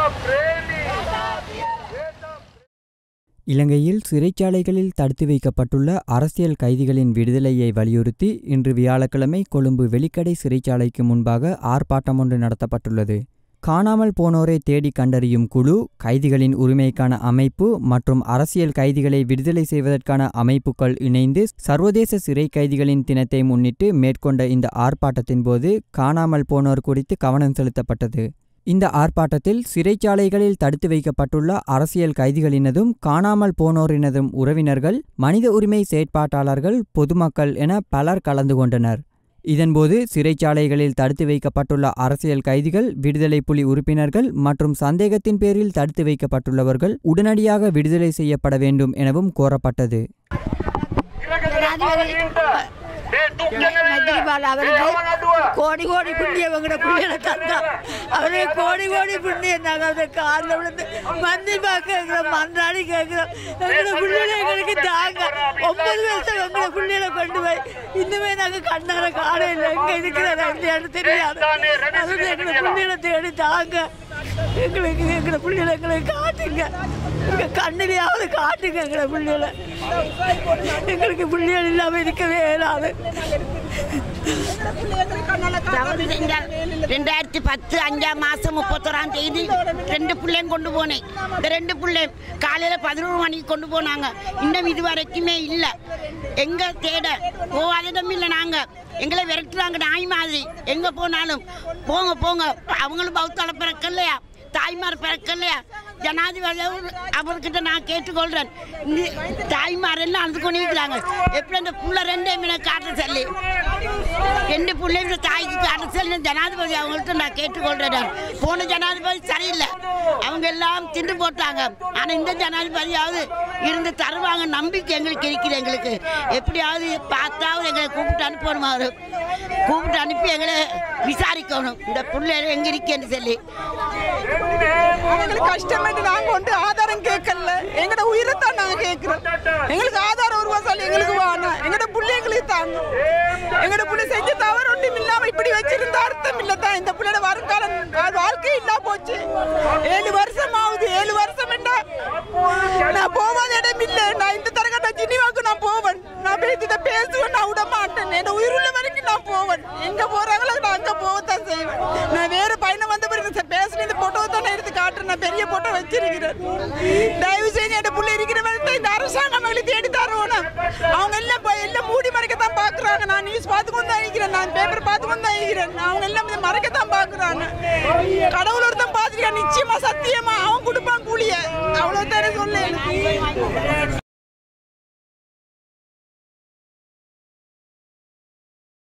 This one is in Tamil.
இலங்கையில் சிறைச்சாலைகளில் தடுத்து வைக்கப்பட்டுள்ள அரசியல் கைதிகளின் விடுதலையை வலியுறுத்தி இன்று வியாழக்கிழமை கொழும்பு வெலிக்கடை சிறைச்சாலைக்கு முன்பாக ஆர்ப்பாட்டம் ஒன்று நடத்தப்பட்டுள்ளது காணாமல் போனோரை தேடி கண்டறியும் குழு கைதிகளின் உரிமைக்கான அமைப்பு மற்றும் அரசியல் கைதிகளை விடுதலை செய்வதற்கான அமைப்புகள் இணைந்து சர்வதேச சிறை கைதிகளின் தினத்தை முன்னிட்டு மேற்கொண்ட இந்த ஆர்ப்பாட்டத்தின் போது காணாமல் போனோர் குறித்து கவனம் செலுத்தப்பட்டது இந்த ஆர்ப்பாட்டத்தில் சிறைச்சாலைகளில் தடுத்து வைக்கப்பட்டுள்ள அரசியல் கைதிகளினதும் காணாமல் போனோரினதும் உறவினர்கள் மனித உரிமை செயற்பாட்டாளர்கள் பொதுமக்கள் என பலர் கலந்து கொண்டனர் இதன்போது சிறைச்சாலைகளில் தடுத்து வைக்கப்பட்டுள்ள அரசியல் கைதிகள் விடுதலை புலி உறுப்பினர்கள் மற்றும் சந்தேகத்தின் பேரில் தடுத்து வைக்கப்பட்டுள்ளவர்கள் உடனடியாக விடுதலை செய்யப்பட வேண்டும் எனவும் கோரப்பட்டது மந்திரிபால் அவருக்கு கோடி கோடி புண்ணியம் எங்கட பிள்ளைகளை தந்தா அவரே கோடி கோடி புண்ணியம் நாங்கள் அவரை காலில் விழுந்து மந்திரிபா கேட்குறோம் மன்றாடி கேட்குறோம் எங்கட பிள்ளைகளை எங்களுக்கு தாங்க ஒன்பது வருஷம் எங்கட பிள்ளைகளை கொண்டு போய் இன்னுமே நாங்கள் கண்ணார காண இல்லை எங்கே இருக்கிறாரு இல்லையான்னு தெரியாது அது எங்களை பிள்ளைகளை தேடி தாங்க எங்களுக்கு எங்களை பிள்ளைகளை எங்களுக்கு காட்டுங்க எங்க கண்ணிலையாவது காட்டுங்க எங்களை பிள்ளைகளை எங்களுக்கு பிள்ளைகள் இல்லாமல் இருக்கவே இயலாது தவறு செஞ்சால் ரெண்டாயிரத்தி பத்து அஞ்சாம் மாசம் முப்பத்தோராம் தேதி ரெண்டு பிள்ளையும் கொண்டு போனேன் இந்த ரெண்டு பிள்ளையும் காலையில பதினோரு மணிக்கு கொண்டு போனாங்க இன்னும் இது வரைக்குமே இல்லை எங்க தேட போகாதடம் இல்லை நாங்க எங்களை விரட்டுறாங்க நாய் மாதிரி எங்க போனாலும் போங்க போங்க அவங்களும் பௌத்தால பிறக்கலையா தாய்மார் பிறக்கலையா ஜனாதிபதி அவர்- அவர்கிட்ட நான் கேட்டுக்கொள்றேன் இந்த தாய்மார் எல்லாம் அழுது கொண்டிருக்கிறாங்க எப்படி அந்த புள்ள ரெண்டே மீனை காட்ட சொல்லி ரெண்டு பிள்ளைங்க தாய்க்கு காட்ட சொல்லி ஜனாதிபதி அவங்கள்ட்ட நான் கேட்டுக்கொள்றேன் நான். போன ஜனாதிபதி சரியில்லை அவங்க எல்லாம் திண்டு போட்டாங்க ஆனா இந்த ஜனாதிபதியாவது இருந்து தருவாங்க நம்பிக்கை எங்களுக்கு இருக்குது எங்களுக்கு எப்படியாவது பார்த்தாவது எங்களை கூப்பிட்டு அனுப்பணும் அவரு கூப்பிட்டு அனுப்பி எங்களை விசாரிக்கணும் இந்த பிள்ளைகள் எங்க இருக்கேன்னு சொல்லி எங்களுக்கு கஷ்டமாட்டு நாங்க வந்து ஆதாரம் கேட்கல எங்கட உயிரை தான் நாங்க கேட்கிறோம் எங்களுக்கு ஆதாரம் ஒரு வசதி எங்களுக்கு வேணாம் எங்கட பிள்ளைங்களுக்கு தாங்க எங்கட பிள்ளை செஞ்ச தவறு ஒன்றும் இல்லாம இப்படி வச்சிருந்த அர்த்தம் இல்ல தான் இந்த பிள்ளையோட வருங்காலம் வா- வாழ்க்கை இல்லா போச்சு ஏழு வருஷம் ஆகுது ஏழு வருஷம் என்ன நான் போவாத இடம் இல்ல நான் இந்த தரகட்ட ஜினிவாக்கு நான் போவேன் நான் பேசிட்ட பேசுவேன் நான் விட மாட்டேன் என் உயிருள்ள வரைக்கும் நான் போவேன் எங்க போறாங்களோ நான் அங்க போகத்தான் செய்வேன் நான் வேற பையனை வந்த பிறகு ச- பேசின இந்த போட்டோ தான் எடுத்து காட்டுறேன் நான் பெரிய போட்டோ வச்சிருக்கிறேன் தயவு செஞ்சு என் புள்ள இருக்கிற வரைக்கும் இந்த அரசாங்கம் எங்களுக்கு தேடி தரணும் அவங்க எல்லாம் போய் எல்லாம் மூடி மறைக்கத்தான் பாக்குறாங்க நான் நியூஸ் பார்த்து கொண்டு தான் இருக்கிறேன் நான் பேப்பர் பார்த்து கொண்டு தான் இருக்கிறேன் அவங்க எல்லாம் இதை மறைக்கத்தான் பாக்குறாங்க கடவுள் ஒருத்தன் பார்த்துருக்கேன் நிச்சயமா சத்தியமா